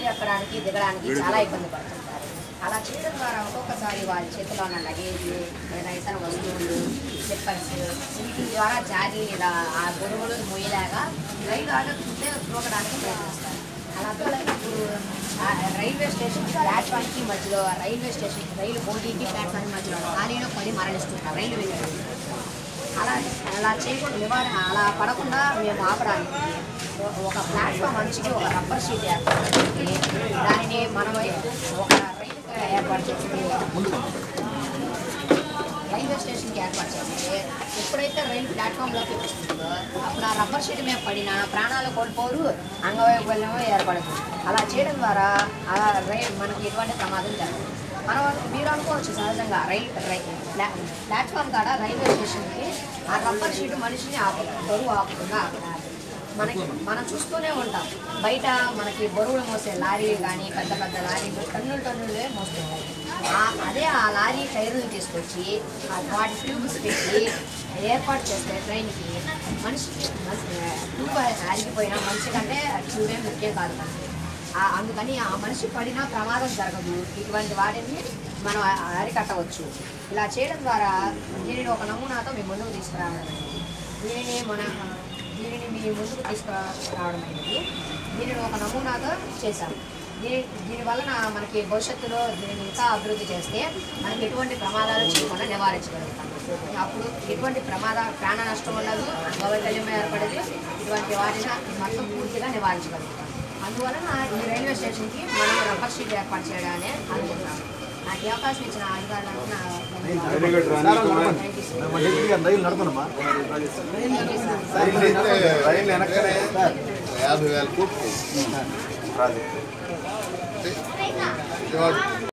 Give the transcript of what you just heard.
ఎక్కడానికి దిగడానికి చాలా ఇబ్బంది పడుతుంటారు అలా చేయడం ద్వారా ఒక్కొక్కసారి వారి చేతిలో ఉన్న లగేజ్ లేదా ఇతర వస్తువులు స్లిప్పర్స్ వీటి ద్వారా జారి లేదా ఆ గొడుగులు మోయలేగా రైలు ఆగకుంటే తూకడానికి ప్రయత్నిస్తారు అలా తూలైనప్పుడు ఆ రైల్వే స్టేషన్ ప్లాట్ఫామ్కి మధ్యలో ఆ రైల్వే స్టేషన్ రైలు బోగీకి ప్లాట్ఫామ్ మధ్యలో ఖాళీలో పడి మరణిస్తుంటారు రైలు వెళ్ళి అలా అలా చేయకుండా నివారణ అలా పడకుండా మేము ఆపడానికి ఒ- ఒక ప్లాట్ఫామ్ అంచుకి ఒక రబ్బర్ షీట్ ఏర్పాటు చేసి దానిని మనం ఒక రైలు ఏర్పాటు చేసి రైల్వే స్టేషన్కి ఏర్పాటు చేస్తే ఎప్పుడైతే రైలు ప్లాట్ఫామ్లోకి వస్తుందో అప్పుడు ఆ రబ్బర్ షీట్ మీద పడిన ప్రాణాలు కోల్పోరు అంగవైకల్యం ఏర్పడుతుంది అలా చేయడం ద్వారా ఆ రైలు మనకి ఎటువంటి ప్రమాదం జరగదు మనం మీరు అనుకోవచ్చు సహజంగా రైల్ రై ప్లా- ప్లాట్ఫామ్ కాడ రైల్వే స్టేషన్కి ఆ రబ్బర్ షీట్ మనిషిని ఆపు బరువు ఆపుకుండా ఆపడానికి మనకి మనం చూస్తూనే ఉంటాం బయట మనకి బరువులు మోసే లారీలు కానీ పెద్ద పెద్ద లారీలు టన్నులు టన్నులే మోస్తుంటాయి ఆ- అదే ఆ లారీ టైర్లు తీసుకొచ్చి ఆ వాటి ట్యూబ్స్ పెట్టి ఏర్పాటు చేస్తే ట్రైన్కి మనిషికి ట్యూబ్ ఆగిపోయినా మనిషి కంటే ట్యూబే ముఖ్యం కాదు మనకి ఆ- అందుకని ఆ మనిషి పడినా ప్రమాదం జరగదు ఇటువంటి వాటిని మనం అ- అరికట్టవచ్చు ఇలా చేయడం ద్వారా దీనిని ఒక నమూనాతో మీ ముందుకు తీసుకురావడం అనేది. దీనిని మన దీనిని మీ ముందుకు తీసుకురావడం అనేది దీనిని ఒక నమూనాతో చేశాం దీని దీని వలన మనకి భవిష్యత్తులో దీనిని ఇంకా అభివృద్ధి చేస్తే మనకి ఎటువంటి ప్రమాదాలు చేయకుండా నివారించగలుగుతాం అప్పుడు ఎటువంటి ప్రమాద ప్రాణ నష్టం ఉండదు అంగవైకల్యం ఏర్పడదు ఇటువంటి వాటిని మొత్తం పూర్తిగా నివారించగలుగుతాం అందువలన ఈ రైల్వే స్టేషన్కి మనం రబ్బర్ షీట్ ఏర్పాటు చేయడాన్ని అనుకుంటున్నాం నాకు ఈ అవకాశం ఇచ్చిన అధికారులకు నా very good Rani thank you sir ನಮ್ಮ ಡೆಲ್ಲಿಗೆ ರೈಲು ನಡ್ಕೊಂಡಮ್ಮ thank you sir rail rail వెనక్కనే యాభై వేల కోట్లు ప్రాజెక్ట్ అంటే విజయవాడ